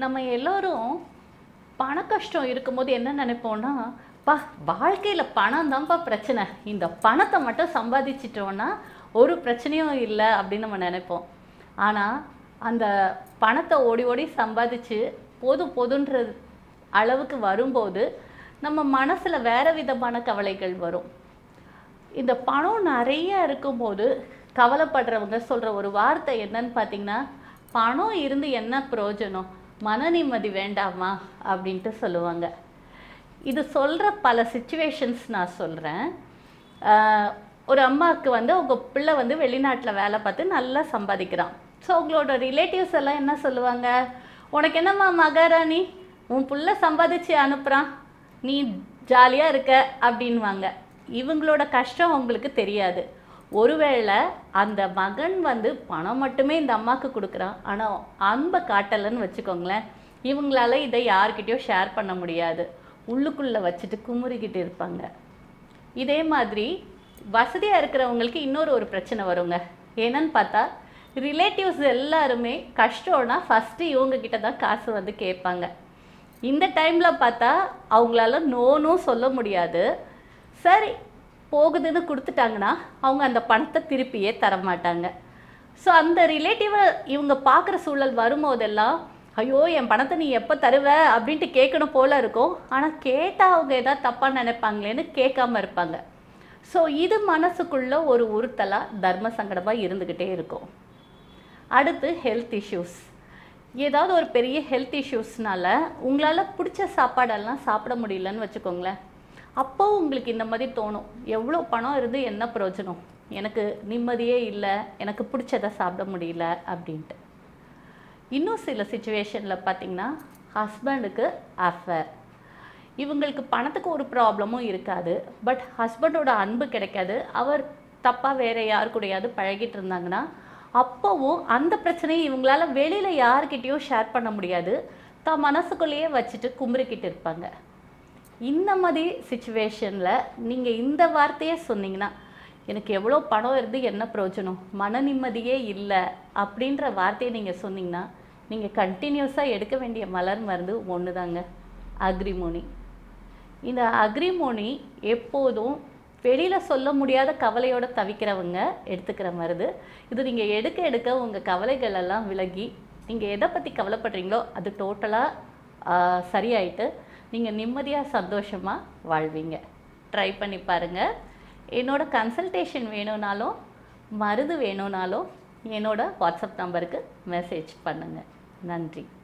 நம்ம எல்லோரும் பண கஷ்டம் இருக்கும்போது என்ன நினைப்போம்னா பா வாழ்க்கையில் பணம் தான்ப்பா பிரச்சனை இந்த பணத்தை மட்டும் சம்பாதிச்சிட்டோன்னா ஒரு பிரச்சனையும் இல்லை அப்படின்னு நம்ம நினைப்போம் ஆனால் அந்த பணத்தை ஓடி ஓடி சம்பாதிச்சு போதும் போதுன்ற அளவுக்கு வரும்போது நம்ம மனசில் வேறு விதமான கவலைகள் வரும் இந்த பணம் நிறைய இருக்கும்போது கவலைப்படுறவங்க சொல்கிற ஒரு வார்த்தை என்னன்னு பார்த்தீங்கன்னா பணம் இருந்து என்ன பிரயோஜனம் மன நிம்மதி வேண்டாமா அப்படின்ட்டு சொல்லுவாங்க இது சொல்கிற பல சுச்சுவேஷன்ஸ் நான் சொல்கிறேன் ஒரு அம்மாவுக்கு வந்து அவங்க பிள்ளை வந்து வெளிநாட்டில் வேலை பார்த்து நல்லா சம்பாதிக்கிறான் ஸோ அவங்களோட ரிலேட்டிவ்ஸ் எல்லாம் என்ன சொல்லுவாங்க உனக்கு என்னம்மா மகாராணி உன் புள்ள சம்பாதிச்சு அனுப்புகிறான் நீ ஜாலியாக இருக்க அப்படின்வாங்க இவங்களோட கஷ்டம் அவங்களுக்கு தெரியாது ஒருவேளை அந்த மகன் வந்து பணம் மட்டுமே இந்த அம்மாவுக்கு கொடுக்குறான் ஆனால் அன்பை காட்டலைன்னு வச்சுக்கோங்களேன் இவங்களால இதை யார்கிட்டயும் ஷேர் பண்ண முடியாது உள்ளுக்குள்ளே வச்சுட்டு குமுறிக்கிட்டு இருப்பாங்க இதே மாதிரி வசதியாக இருக்கிறவங்களுக்கு இன்னொரு ஒரு பிரச்சனை வருங்க என்னன்னு பார்த்தா ரிலேட்டிவ்ஸ் எல்லாருமே கஷ்டம்னா ஃபஸ்ட்டு இவங்க கிட்ட தான் காசு வந்து கேட்பாங்க இந்த டைமில் பார்த்தா அவங்களால நோனும் சொல்ல முடியாது சரி போகுதுன்னு கொடுத்துட்டாங்கன்னா அவங்க அந்த பணத்தை திருப்பியே தர மாட்டாங்க ஸோ அந்த ரிலேட்டிவை இவங்க பார்க்குற சூழல் வரும்போதெல்லாம் ஐயோ என் பணத்தை நீ எப்போ தருவ அப்படின்ட்டு கேட்கணும் போல இருக்கும் ஆனால் கேட்டால் அவங்க ஏதாவது தப்பாக நினைப்பாங்களேன்னு கேட்காம இருப்பாங்க ஸோ இது மனசுக்குள்ள ஒரு உறுத்தலாக தர்ம சங்கடமாக இருந்துக்கிட்டே இருக்கும் அடுத்து ஹெல்த் இஷ்யூஸ் ஏதாவது ஒரு பெரிய ஹெல்த் இஷ்யூஸ்னால உங்களால் பிடிச்ச சாப்பாடெல்லாம் சாப்பிட முடியலன்னு வச்சுக்கோங்களேன் அப்போ உங்களுக்கு இந்த மாதிரி தோணும் எவ்வளோ பணம் இருந்து என்ன பிரயோஜனம் எனக்கு நிம்மதியே இல்லை எனக்கு பிடிச்சதை சாப்பிட முடியல அப்படின்ட்டு இன்னும் சில சுச்சுவேஷனில் பார்த்தீங்கன்னா ஹஸ்பண்டுக்கு அஃபேர் இவங்களுக்கு பணத்துக்கு ஒரு ப்ராப்ளமும் இருக்காது பட் ஹஸ்பண்டோட அன்பு கிடைக்காது அவர் தப்பாக வேற யார் கூடயாவது பழகிட்டு இருந்தாங்கன்னா அப்போவும் அந்த பிரச்சனையை இவங்களால வெளியில் யார்கிட்டயும் ஷேர் பண்ண முடியாது தான் மனசுக்குள்ளேயே வச்சுட்டு கும்பிரிக்கிட்டு இருப்பாங்க இந்த மாதிரி சுச்சுவேஷனில் நீங்கள் இந்த வார்த்தையே சொன்னீங்கன்னா எனக்கு எவ்வளோ பணம் இருந்து என்ன பிரயோஜனம் மன நிம்மதியே இல்லை அப்படின்ற வார்த்தையை நீங்கள் சொன்னீங்கன்னா நீங்கள் கண்டினியூஸாக எடுக்க வேண்டிய மலர் மருந்து ஒன்று தாங்க அக்ரிமோனி இந்த அக்ரிமோனி எப்போதும் வெளியில் சொல்ல முடியாத கவலையோட தவிக்கிறவங்க எடுத்துக்கிற மருந்து இது நீங்கள் எடுக்க எடுக்க உங்கள் கவலைகள் எல்லாம் விலகி நீங்கள் எதை பற்றி கவலைப்படுறீங்களோ அது டோட்டலாக சரியாயிட்டு நீங்கள் நிம்மதியாக சந்தோஷமாக வாழ்வீங்க ட்ரை பண்ணி பாருங்கள் என்னோட கன்சல்டேஷன் வேணும்னாலும் மருந்து வேணும்னாலும் என்னோட வாட்ஸ்அப் நம்பருக்கு மெசேஜ் பண்ணுங்கள் நன்றி